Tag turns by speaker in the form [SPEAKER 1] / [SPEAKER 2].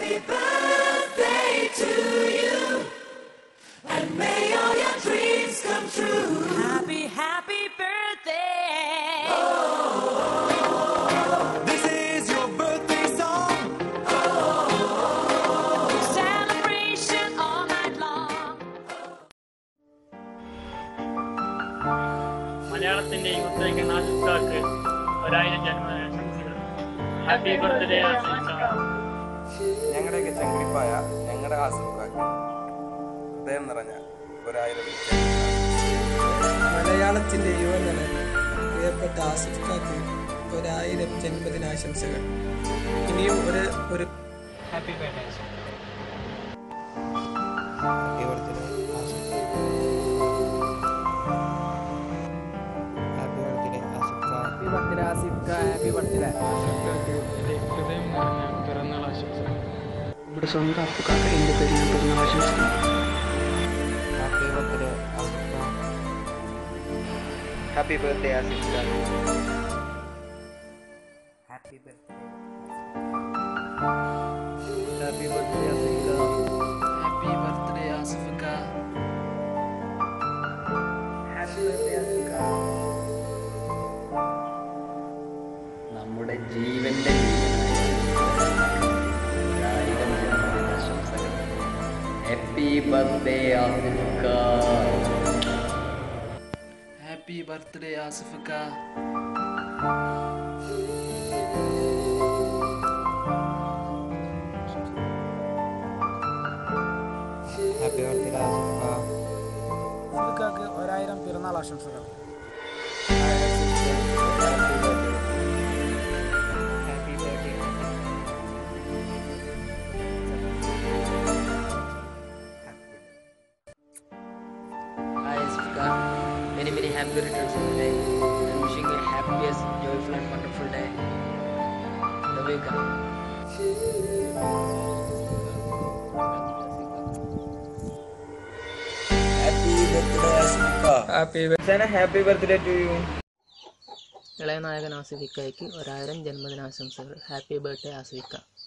[SPEAKER 1] Happy, happy birthday.
[SPEAKER 2] This is your birthday song.
[SPEAKER 1] Celebration all night long.
[SPEAKER 3] മലയാളത്തിന്റെ യുവത്തേക്ക് നാശുക്കാർക്ക് ഒരായിരം ജന്മദിനാശംസകൾ happy birthday ആശംസ
[SPEAKER 4] ഞങ്ങളുടെയൊക്കെ ചങ്കിടിപ്പായ ഞങ്ങളുടെ ആസിഫാക്ക് ഹൃദയം നിറഞ്ഞ ഒരായിരം
[SPEAKER 5] മലയാളത്തിന്റെ യുവനന് പ്രിയപ്പെട്ട ആസിഫ് ഖാക്ക് ഒരായിരം ജന്മദിനാശംസകൾ ഇനിയും ഒരു ഒരു
[SPEAKER 3] ഹാപ്പി ബർത്ത്ഡേ ഹൃദയം നിറഞ്ഞ പിറന്നാൾ ആശംസകൾ
[SPEAKER 6] ഇവിടെ സ്വന്തം അപ്പുക്കാക്ക എൻ്റെ പേരിൽ പിറന്നാൾ ആശംസിക്കുന്നു
[SPEAKER 4] happy birthday Asif Khan happy birthday Asif Khan
[SPEAKER 6] happy birthday ആസിഫിക്ക
[SPEAKER 7] നമ്മുടെ ജീവന്റെ ഒരായിരം ജന്മദിനാശംസകൾ ഹാപ്പി ബർത്ത്ഡേ ആസിഫ്ക
[SPEAKER 6] ഹാപ്പി ബർത്ത്ഡേ ആസിഫിക്ക
[SPEAKER 4] ഹാപ്പി ബർത്ത്ഡേ ആസിഫ് ഖാൻ
[SPEAKER 5] ആസിഫ്ക്കാക്ക് ഒരായിരം പിറന്നാൾ ആശംസകൾ
[SPEAKER 4] happy birthday
[SPEAKER 7] Hi Asifka, many many happy returns of the day. I'm wishing you a happiest, joyful and wonderful day. Love you guys.
[SPEAKER 4] Happy birthday Asif Khan
[SPEAKER 5] happy
[SPEAKER 4] happy birthday to you
[SPEAKER 6] ഇളയ നായകൻ ആസിഫിക്കയ്ക്ക് ഒരായിരം ജന്മദിനാശംസകൾ happy birthday ആസിഫിക്ക